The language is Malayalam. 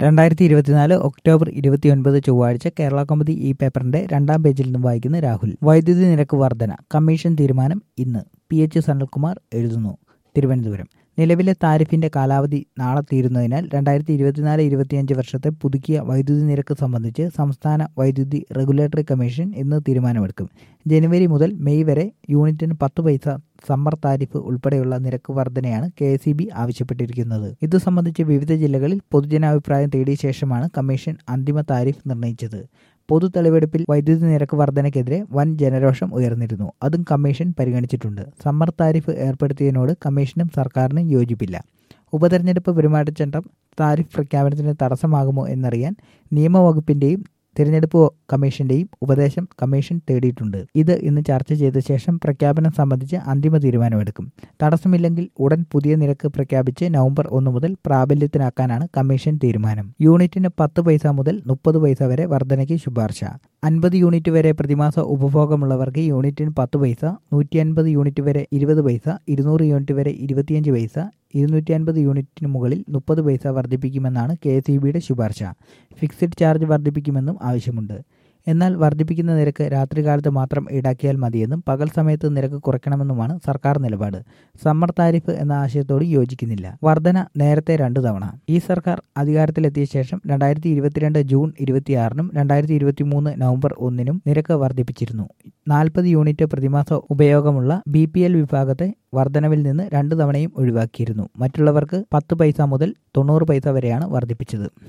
രണ്ടായിരത്തി ഇരുപത്തിനാല് ഒക്ടോബർ ഇരുപത്തിയൊൻപത് ചൊവ്വാഴ്ച കേരള കൗമുദി ഈ പേപ്പറിന്റെ രണ്ടാം പേജിൽ നിന്നും വായിക്കുന്ന രാഹുൽ വൈദ്യുതി നിരക്ക് വർധന കമ്മീഷൻ തീരുമാനം ഇന്ന് പി എച്ച് സനൽകുമാർ എഴുതുന്നു തിരുവനന്തപുരം നിലവിലെ താരിഫിന്റെ കാലാവധി നാളെ തീരുന്നതിനാൽ രണ്ടായിരത്തി ഇരുപത്തിനാല് ഇരുപത്തിയഞ്ച് വർഷത്തെ പുതുക്കിയ വൈദ്യുതി നിരക്ക് സംബന്ധിച്ച് സംസ്ഥാന വൈദ്യുതി റെഗുലേറ്ററി കമ്മീഷൻ ഇന്ന് തീരുമാനമെടുക്കും ജനുവരി മുതൽ മെയ് വരെ യൂണിറ്റിന് പത്ത് പൈസ സമ്മർ താരിഫ് ഉൾപ്പെടെയുള്ള നിരക്ക് വർധനയാണ് കെ എസ് ഇ ബി ആവശ്യപ്പെട്ടിരിക്കുന്നത് ഇത് സംബന്ധിച്ച് വിവിധ ജില്ലകളിൽ പൊതുജനാഭിപ്രായം തേടിയ ശേഷമാണ് കമ്മീഷൻ അന്തിമ താരിഫ് നിർണയിച്ചത് പൊതു തെളിവെടുപ്പിൽ വൈദ്യുതി നിരക്ക് വർധനയ്ക്കെതിരെ വൻ ജനരോഷം ഉയർന്നിരുന്നു അതും കമ്മീഷൻ പരിഗണിച്ചിട്ടുണ്ട് സമ്മർ താരിഫ് ഏർപ്പെടുത്തിയതിനോട് കമ്മീഷനും സർക്കാരിനും യോജിപ്പില്ല ഉപതെരഞ്ഞെടുപ്പ് പെരുമാറ്റച്ചട്ടം താരിഫ് പ്രഖ്യാപനത്തിന് തടസ്സമാകുമോ എന്നറിയാൻ നിയമവകുപ്പിന്റെയും തിരഞ്ഞെടുപ്പ് കമ്മീഷന്റെയും ഉപദേശം കമ്മീഷൻ തേടിയിട്ടുണ്ട് ഇത് ഇന്ന് ചർച്ച ചെയ്ത ശേഷം പ്രഖ്യാപനം സംബന്ധിച്ച് അന്തിമ തീരുമാനമെടുക്കും തടസ്സമില്ലെങ്കിൽ ഉടൻ പുതിയ നിരക്ക് പ്രഖ്യാപിച്ച് നവംബർ ഒന്ന് മുതൽ പ്രാബല്യത്തിനാക്കാനാണ് കമ്മീഷൻ തീരുമാനം യൂണിറ്റിന് പത്ത് പൈസ മുതൽ മുപ്പത് പൈസ വരെ വർധനയ്ക്ക് ശുപാർശ അൻപത് യൂണിറ്റ് വരെ പ്രതിമാസ ഉപഭോഗമുള്ളവർക്ക് യൂണിറ്റിന് പത്ത് പൈസ നൂറ്റി അൻപത് യൂണിറ്റ് വരെ ഇരുപത് പൈസ ഇരുന്നൂറ് യൂണിറ്റ് വരെ ഇരുപത്തിയഞ്ച് പൈസ ഇരുന്നൂറ്റി അൻപത് യൂണിറ്റിന് മുകളിൽ മുപ്പത് പൈസ വർദ്ധിപ്പിക്കുമെന്നാണ് കെ എസ് ഇ ബിയുടെ ശുപാർശ ഫിക്സഡ് ചാർജ് വർദ്ധിപ്പിക്കുമെന്നും ആവശ്യമുണ്ട് എന്നാൽ വർദ്ധിപ്പിക്കുന്ന നിരക്ക് രാത്രികാലത്ത് മാത്രം ഈടാക്കിയാൽ മതിയെന്നും പകൽ സമയത്ത് നിരക്ക് കുറയ്ക്കണമെന്നുമാണ് സർക്കാർ നിലപാട് സമ്മർ താരിഫ് എന്ന ആശയത്തോട് യോജിക്കുന്നില്ല വർധന നേരത്തെ രണ്ടു തവണ ഈ സർക്കാർ അധികാരത്തിലെത്തിയ ശേഷം രണ്ടായിരത്തി ഇരുപത്തിരണ്ട് ജൂൺ ഇരുപത്തിയാറിനും രണ്ടായിരത്തി ഇരുപത്തി മൂന്ന് നവംബർ ഒന്നിനും നിരക്ക് വർദ്ധിപ്പിച്ചിരുന്നു നാൽപ്പത് യൂണിറ്റ് പ്രതിമാസ ഉപയോഗമുള്ള ബി പി എൽ വിഭാഗത്തെ വർധനവിൽ നിന്ന് രണ്ടു തവണയും ഒഴിവാക്കിയിരുന്നു മറ്റുള്ളവർക്ക് പത്ത് പൈസ മുതൽ തൊണ്ണൂറ് പൈസ വരെയാണ് വർദ്ധിപ്പിച്ചത്